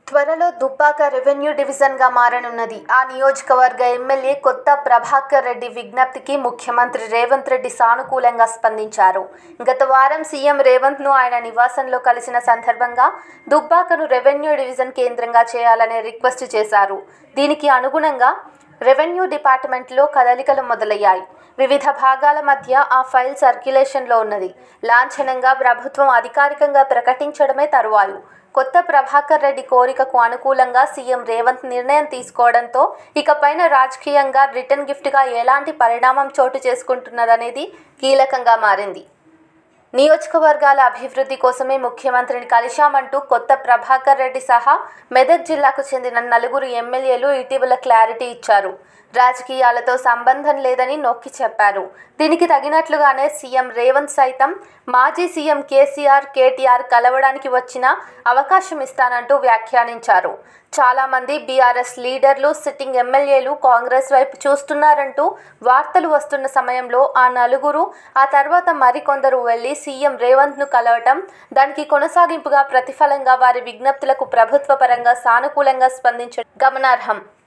త్వరలో దుబ్బాక రెవెన్యూ డివిజన్గా మారనున్నది ఆ నియోజకవర్గ ఎమ్మెల్యే కొత్త ప్రభాకర్ రెడ్డి విజ్ఞప్తికి ముఖ్యమంత్రి రేవంత్ రెడ్డి సానుకూలంగా స్పందించారు గత వారం సీఎం రేవంత్ను ఆయన నివాసంలో కలిసిన సందర్భంగా దుబ్బాకను రెవెన్యూ డివిజన్ కేంద్రంగా చేయాలని రిక్వెస్ట్ చేశారు దీనికి అనుగుణంగా రెవెన్యూ డిపార్ట్మెంట్లో కదలికలు మొదలయ్యాయి వివిధ భాగాల మధ్య ఆ ఫైల్ సర్క్యులేషన్లో ఉన్నది లాంఛనంగా ప్రభుత్వం అధికారికంగా ప్రకటించడమే తరువాయి కొత్త ప్రభాకర్ రెడ్డి కోరికకు అనుకూలంగా సీఎం రేవంత్ నిర్ణయం తీసుకోవడంతో ఇకపైన రాజకీయంగా రిటర్న్ గిఫ్ట్గా ఎలాంటి పరిణామం చోటు చేసుకుంటున్నదనేది కీలకంగా మారింది నియోజకవర్గాల అభివృద్ధి కోసమే ముఖ్యమంత్రిని కలిశామంటూ కొత్త ప్రభాకర్ రెడ్డి సహా మెదక్ జిల్లాకు చెందిన నలుగురు ఎమ్మెల్యేలు ఇటీవల క్లారిటీ ఇచ్చారు రాజకీయాలతో సంబంధం లేదని నొక్కి చెప్పారు దీనికి తగినట్లుగానే సీఎం రేవంత్ సైతం మాజీ సీఎం కేసీఆర్ కేటీఆర్ కలవడానికి వచ్చిన అవకాశం ఇస్తానంటూ వ్యాఖ్యానించారు చాలామంది బీఆర్ఎస్ లీడర్లు సిట్టింగ్ ఎమ్మెల్యేలు కాంగ్రెస్ వైపు చూస్తున్నారంటూ వార్తలు వస్తున్న సమయంలో ఆ నలుగురు ఆ తర్వాత మరికొందరు వెళ్లి సీఎం రేవంత్ను కలవటం దానికి కొనసాగింపుగా ప్రతిఫలంగా వారి విజ్ఞప్తులకు ప్రభుత్వ పరంగా సానుకూలంగా స్పందించడం గమనార్హం